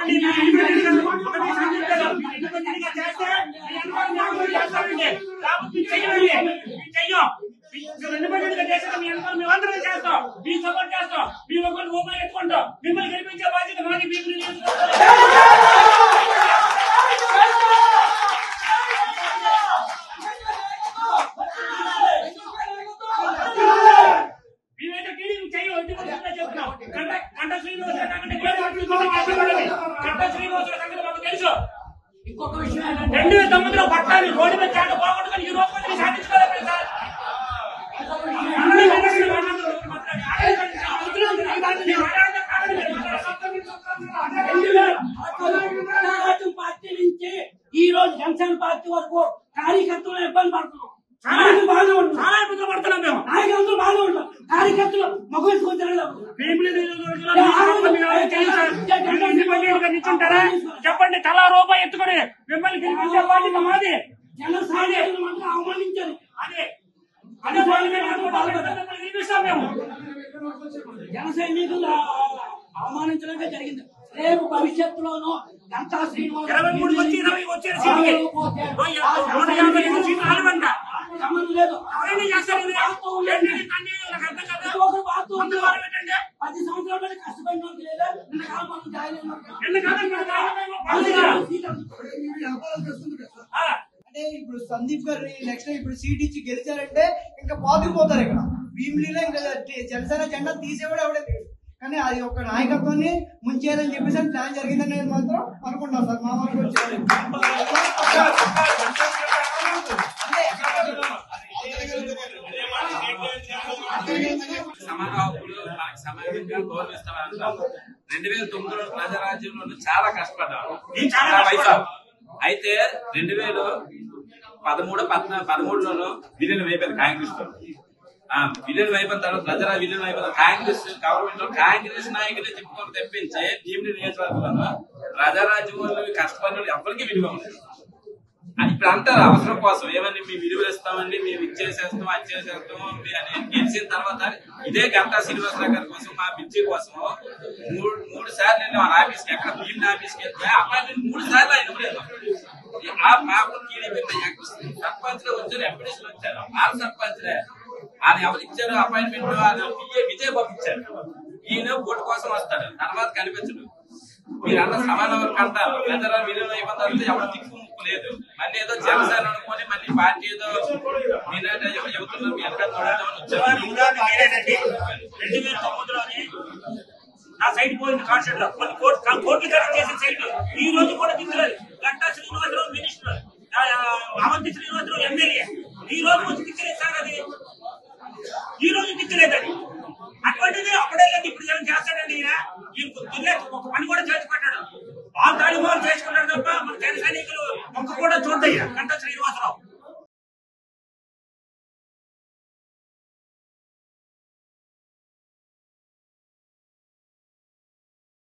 చెప్పండి మీరు independent గా ఒకటి సంధించారు. మీరు independent గా చేస్తే మీ అనుభవం మేము చేస్తామండి. లేకపోతే మీరు చెయ్యండి. మేము చెయ్యం. మీరు independent గా చేస్తే మీ అనుభవం మేము అందరం చేస్తాం. మీ సపోర్ట్ చేస్తాం. మీ ఒకరి రూపాయలు ఎత్తుకుంటాం. మిమ్మల్ని గెలిపించే బాధ్యత మాది మీ మేమైతే టీడీపీ చెయ్యం. ఇండిపెండెంట్ గా చెప్తున్నాం. గంట- గంట శ్రీనివాసరావు కాకుండా ఏ పార్టీ కూడా మాట్లాడలేదు. గంట శ్రీనివాసరావు సంగతి మాకు తెలుసు ఇంకొక విషయం ఏంటంటే రెండు వేల తొమ్మిదిలో పట్టాలి రోడ్డు మీద చాలా బాగుంటుంది ఈ రోజు మీరు సాధించుకోలేదు సార్ అందరూ ఎలక్షన్ మాట్లాడుతున్నారు. మాట్లాడండి. మీరు మాట్లాడండి. తెలుగుదేశం పార్టీ నుంచి ఈ రోజు జనసేన పార్టీ వరకు కార్యకర్తలు ఇబ్బంది పడుతున్నాం చాలా నాయకులు బాగానే ఉంటాం చాలా ఇబ్బందులు పడుతున్నాం మేము నాయకులందరూ బాగానే ఉంటాం కార్యకర్తలు మగవేసుకొని తిరగలేదు భీమిలి నియోజకవర్గంలో మీకు సంబంధం ఎవరికి తెలుసు సార్? మీరు ఇండిపెండెంట్ గా నిల్చుంటారా చెప్పండి తలా రూపాయి ఎత్తుకొని మిమ్మల్ని గెలిపించే బాధ్యత మాది జన సామాన్యులు మాత్రం అవమానించారు అదే అదే బాధ్యత గెలిపిస్తాం మేము జన సైనికులు అవమానించడమే జరిగింది రేపు భవిష్యత్తులోనూ గంటా శ్రీనివాస్ ఇరవై మూడు వచ్చి ఇరవై వచ్చే సీటుకి నూట యాభై ఐదు సీట్లు ఆడమంట సంబంధం లేదు ఎవరైనా చేస్తారు ఇది? ఏంటి ఇది కన్నీ? నాకు అర్థం కాదు. ముందు వారం పెట్టండి. పది సంవత్సరాల పాటు కష్టపడిన వాళ్ళకి లేదా ఇంతకాలం మనం జాయిన్ అయిన వాళ్ళకి ఎందుకంటే ఇక్కడ కారణమేమో పది బాధ్యత. సీట్లు అందుకుంటారు. ఆ, అంటే ఇప్పుడు సందీప్ గారు నెక్స్ట్ ఇప్పుడు సీట్ ఇచ్చి గెలిచారంటే ఇంకా పాతుకుపోతారు ఇక్కడ భీమిలీలో ఇంకా టి- జనసేన జెండా తీసేవాడు ఎవడే లేడు. కానీ అది ఒక నాయకత్వాన్ని ముంచేయాలని చెప్పేసి అని ప్లాన్ జరిగిందని నేను మాత్రం అనుకుంటున్నాను సార్ మా వరకు వచ్చేది సమాన హక్కులు మనకి సమానంగా గౌరవిస్తామని అంటాం రెండు వేల తొమ్మిదిలో ప్రజారాజ్యంలో చాలా కష్టపడ్డాం నేను చాలా నా కష్టపడ్డా. వయసు. అయితే రెండు వేలు పదమూడు పద్నా పదమూడులోనూ విలీనం అయిపోయింది కాంగ్రెస్ లో ఆ విలీనం అయిపోయిన తర్వాత ప్రజల విలీనం అయిపోయిన కాంగ్రెస్ గవర్నమెంట్ లో కాంగ్రెస్ నాయకులే చెప్పుకొని తెప్పించి భీమిలి నియోజకవర్గంలో ప్రజారాజ్యం వాళ్ళు కష్టపడిన వాళ్ళు ఎవరికి విలువ ఉండదు అది ఇప్పుడు అంటారు అవసరం కోసం ఏమని మేము విలువలు ఇస్తామండి మేము ఇచ్చేసేస్తాం అది చేసేస్తాం మీ అని గెలిచిన తర్వాత ఇదే గంటా శ్రీనివాసరావు గారి కోసం మా పిచ్చి కోసం మూడు మూడు సార్లు నేను వాళ్ళ ఆఫీస్కి ఎక్కడ భీమిని ఆఫీస్కి వెళ్తే అపాయింట్మెంట్ మూడు సార్లు ఆయన ఇవ్వలేదు ఆ మాకు టీడీపీ సర్పంచ్ లో వచ్చారు ఎంపీడీసీలు వచ్చారు వాళ్ళ సర్పంచ్లే ఆయన ఎవరు ఇచ్చారు అపాయింట్మెంట్ ఆయన పిఏ విజయ్ బాబు ఇచ్చారు ఈయన ఓటు కోసం వస్తాడు తర్వాత కనిపించడు మీరు అన్న సమాన వర్క్ అంటారు పెద్దల విలువ అయిపోయిన తర్వాత ఎవరు దిక్కు ముక్కు లేదు మళ్ళీ ఏదో జనసేన అనుకొని మళ్ళీ పార్టీ ఏదో మీరంటే ఎవరు చెబుతున్నారు మీ వెనకాల చూడదామని వచ్చారు ఉదాహరణ మీరేనండి. రెండు వేల తొమ్మిదిలోని నా సైట్ పోయింది కాన్స్టెంట్ లో కొన్ని కోట్లు కోట్లు ఖర్చు చేసిన సైట్ ఈ రోజు కూడా దిక్కులేదు గంటా శ్రీనివాసరావు మినిస్టర్ ఆ, అవంతి శ్రీనివాసరావు ఎమ్మెల్యే ఈ రోజు వచ్చి దిక్కులేదు సార్ అది ఈ రోజు దిక్కులేదండి అటువంటిది అప్పుడే లేదు ఇప్పుడు ఏం చేస్తాడండి ఈయన ఈయన దిగులే ఒక పని కూడా చేసి పెట్టాడు వాళ్ళ తాళిమాలు చేసుకున్నాడు తప్ప మన జన సైనికులు ఒక్క కూడా చూడయ్యా గంటా శ్రీనివాసరావు